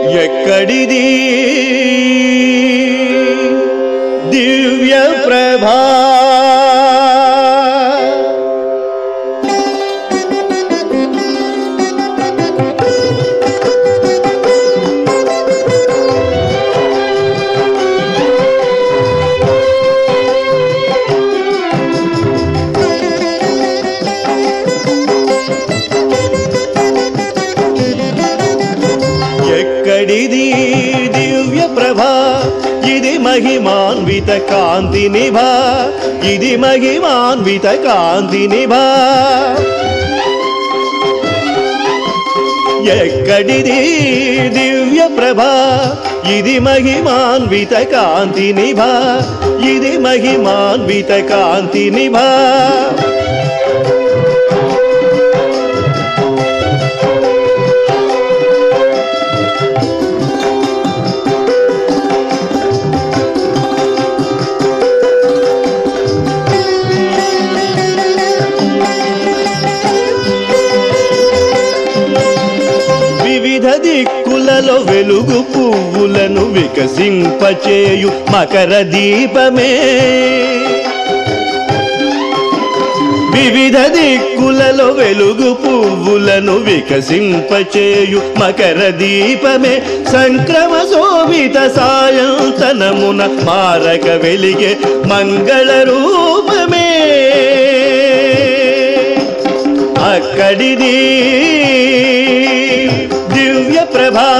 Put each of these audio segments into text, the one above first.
ఎక్కడిది దివ్య ప్రభా ఎక్కడిది దివ్య ప్రభా ఇది మహిమాన్విత కాంతి నిభా ఇది మహిమాన్విత కాంతి నిభా ఎక్కడిది దివ్య ప్రభా ఇది మహిమాన్విత కాంతి నిభా ఇది మహిమాన్విత కాంతి నిభా వివిధ దిక్కులలో వెలుగు పువ్వులను వికసింపచేయు మకర దీపమే వివిధ దిక్కులలో వెలుగు పువ్వులను వికసింపచేయు మకర దీపమే సంక్రమ శోభిత సాయంతనమున మారక వెలిగే మంగళ రూపమే అక్కడిది దివ్య ప్రభా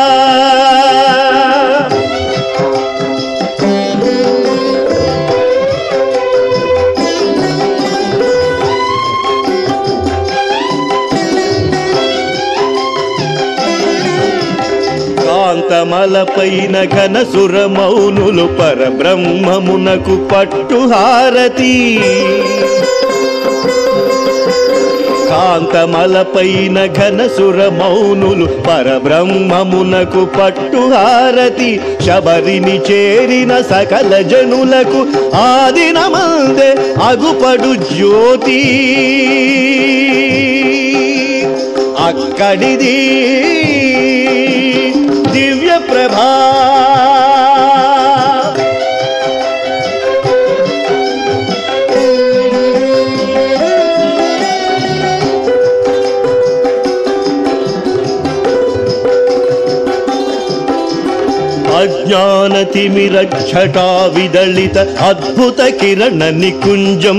కాంతమలపైన ఘన సురమౌనులు పరబ్రహ్మమునకు పట్టుహారతి కాంతమలపైన ఘన సురమౌనులు పరబ్రహ్మమునకు పట్టుహారతి శబరిని చేరిన సకల జనులకు ఆదినమందే అగుపడు జ్యోతి అక్కడిది దివ్య ప్రభా అజ్ఞానతిమిరక్షటా విదళిత అద్భుత కిరణ నికుంజం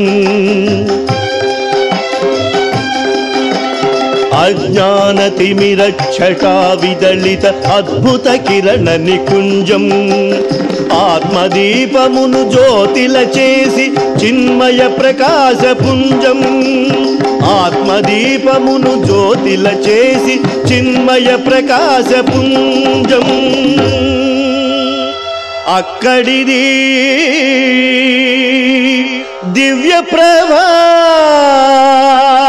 అజ్ఞానతిమిరక్షటా విదళిత అద్భుత కిరణ నికుంజం ఆత్మదీపమును జ్యోతిల చేసి చిన్మయ ప్రకాశ పుంజం ఆత్మదీపమును జ్యోతిల చేసి చిన్మయ ప్రకాశ పుంజం అక్కడిది దివ్య ప్రభా